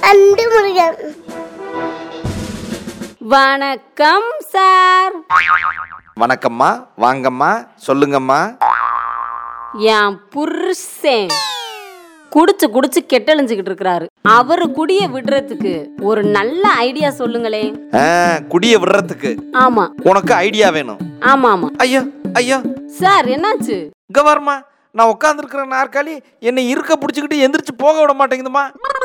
அன்பு முருகன் வணக்கம் சார் வணக்கம்மா வாங்கம்மா சொல்லுங்கம்மா என் புருஷன் குடிச்சு குடிச்சு கெட்டழிஞ்சுக்கிட்டு இருக்கிறாரு அவரு குடிய விடுறதுக்கு ஒரு நல்ல ஐடியா சொல்லுங்களேன் ஆ, குடிய விடுறதுக்கு ஆமா உனக்கு ஐடியா வேணும் ஆமா ஆமா ஐயோ ஐயோ சார் என்னாச்சு இங்க வரமா நான் உட்காந்துருக்கிற நாற்காலி என்னை இருக்க பிடிச்சிக்கிட்டு எந்திரிச்சு போக விட மாட்டேங்குதுமா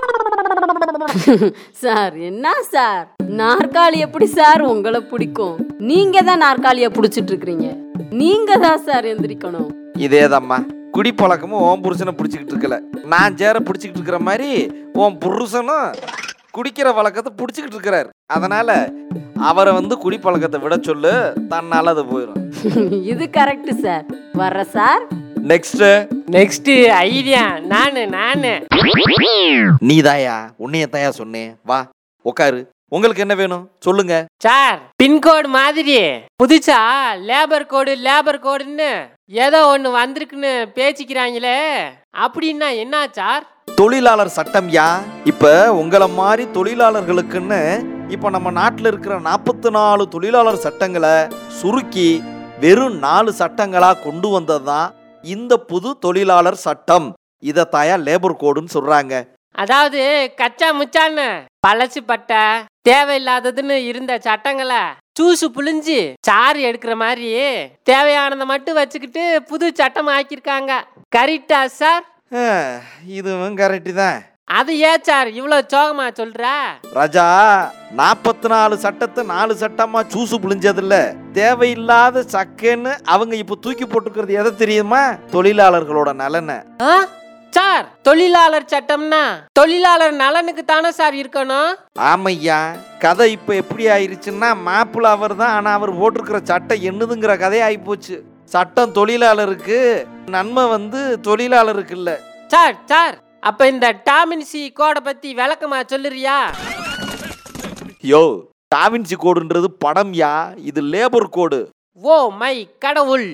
சார் என்ன சார் நாற்காலி எப்படி சார் உங்களை பிடிக்கும் நீங்க தான் நாற்காலிய பிடிச்சிட்டு இருக்கிறீங்க நீங்க தான் சார் எந்திரிக்கணும் இதேதாம்மா குடி பழக்கமும் உன் புருஷனை பிடிச்சிக்கிட்டு இருக்கல நான் சேர பிடிச்சிக்கிட்டு இருக்கிற மாதிரி உன் புருஷனும் குடிக்கிற பழக்கத்தை பிடிச்சிக்கிட்டு இருக்கிறார் அதனால அவரை வந்து குடி பழக்கத்தை விட சொல்லு தன்னால அது போயிடும் இது கரெக்ட் சார் வர்ற சார் நெக்ஸ்ட் நெக்ஸ்ட் ஐடியா நானு நானு நீதாயா உன்னைய தாயா சொன்னேன் வா உட்காரு உங்களுக்கு என்ன வேணும் சொல்லுங்க சார் பின்கோடு மாதிரி புதுசா லேபர் கோடு லேபர் கோடுன்னு ஏதோ ஒன்று வந்திருக்குன்னு பேசிக்கிறாங்களே அப்படின்னா என்ன சார் தொழிலாளர் சட்டம் யா இப்ப உங்களை மாதிரி தொழிலாளர்களுக்குன்னு இப்ப நம்ம நாட்டில் இருக்கிற நாற்பத்தி நாலு தொழிலாளர் சட்டங்களை சுருக்கி வெறும் நாலு சட்டங்களா கொண்டு வந்ததுதான் இந்த புது தொழிலாளர் சட்டம் இதை தாயா லேபர் கோடுன்னு சொல்றாங்க அதாவது கச்சா முச்சான்னு பழசு பட்டை தேவையில்லாததுன்னு இருந்த சட்டங்களை சூசு புழிஞ்சு சாறு எடுக்கிற மாதிரி தேவையானதை மட்டும் வச்சுக்கிட்டு புது சட்டம் ஆக்கியிருக்காங்க கரெக்டா சார் அஹ், இதுவும் கரெக்டு தான் அது ஏன் சார் இவ்வளோ சோகமா சொல்ற ராஜா நாற்பத்தி நாலு சட்டத்தை நாலு சட்டமா சூசு புழிஞ்சதில்ல தேவையில்லாத சக்கன்னு அவங்க இப்ப தூக்கி போட்டுக்கிறது எதை தெரியுமா தொழிலாளர்களோட நலனை ஆ? சார் தொழிலாளர் சட்டம்னா தொழிலாளர் நலனுக்கு தானே சார் இருக்கணும் ஆமையா கதை இப்ப எப்படி ஆயிருச்சுன்னா மாப்பிள்ள அவர் தான் ஆனா அவர் போட்டிருக்கிற சட்டம் என்னதுங்கிற கதை ஆயிப்போச்சு சட்டம் தொழிலாளருக்கு நன்மை வந்து தொழிலாளருக்கு இல்ல சார் சார் அப்ப இந்த டாமின்சி கோடை பத்தி விளக்கமா சொல்லுறியா யோ டாவின்சி கோடுன்றது படம் யா இது லேபர் கோடு ஓ மை கடவுள்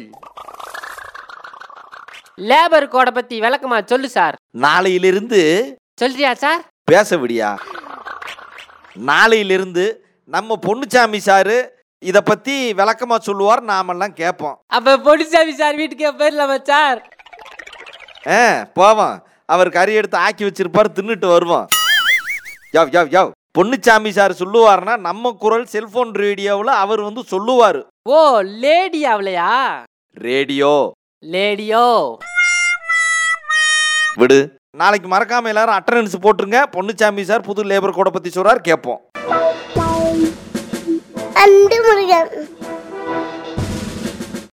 லேபர் கோடை பத்தி விளக்கமா சொல்லு சார் நாளையிலிருந்து சொல்றியா சார் பேச விடியா நாளையிலிருந்து நம்ம பொன்னுச்சாமி சாரு இத பத்தி விளக்கமா சொல்லுவார் நாமெல்லாம் கேட்போம் அப்ப பொடிசாமி சார் வீட்டுக்கே போயிடலாமா சார் ஆ போவோம் அவர் கறி எடுத்து ஆக்கி வச்சிருப்பார் தின்னுட்டு வருவோம் யவ் யவ் யவ் பொன்னுச்சாமி சார் சொல்லுவார்னா நம்ம குரல் செல்போன் ரேடியோவில் அவர் வந்து சொல்லுவார் ஓ லேடி அவளையா ரேடியோ லேடியோ விடு நாளைக்கு மறக்காம எல்லாரும் அட்டண்டன்ஸ் போட்டுருங்க பொன்னுச்சாமி சார் புது லேபர் கோடை பத்தி சொல்றார் கேட்போம் அன்பு முருகன்